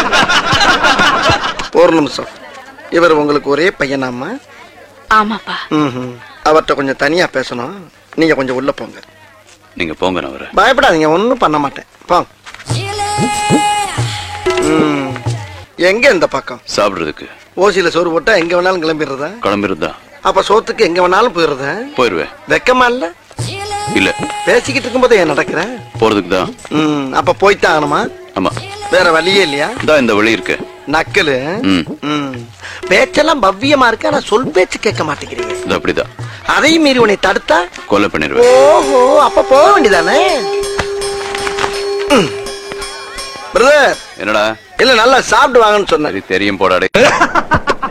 ஒரு நிமிஷம் இவர் உங்களுக்கு ஒரே பையனாமா ஆமாப்பா ம் அவர்கிட்ட கொஞ்சம் தனியா பேசணும் நீங்க கொஞ்சம் உள்ள போங்க நீங்க போங்க நான் வரேன் பயப்படாதீங்க ஒன்றும் பண்ண மாட்டேன் போங்க ம். எங்க இந்த பக்கம் சாப்பிடுறதுக்கு ஓசியில சோறு போட்டா எங்க வேணாலும் கிளம்பிடுறதா கிளம்பிருந்தா அப்ப சோத்துக்கு எங்க வேணாலும் போயிடுறதா போயிருவேன் வெக்கமா இல்ல இல்ல பேசிக்கிட்டு இருக்கும்போது ஏன் நடக்கிற போறதுக்கு தான் ம் அப்ப போய்த்தான் ஆகணுமா ஆமா வேற வழியே இல்லையா இந்தா இந்த வழி இருக்கு நக்கலு ம் ம். பேச்செல்லாம் பவ்யமா இருக்கு ஆனா சொல் பேச்சு கேட்க மாட்டேங்கிறீங்க இது அப்படிதான் அதையும் மீறி உன்னை தடுத்தா கொலை பண்ணிடுவேன் ஓஹோ அப்ப போக வேண்டியதானே பிரதர் என்னடா இல்ல நல்லா சாப்பிட்டு வாங்கன்னு சொன்னேன் சரி தெரியும் போடாடே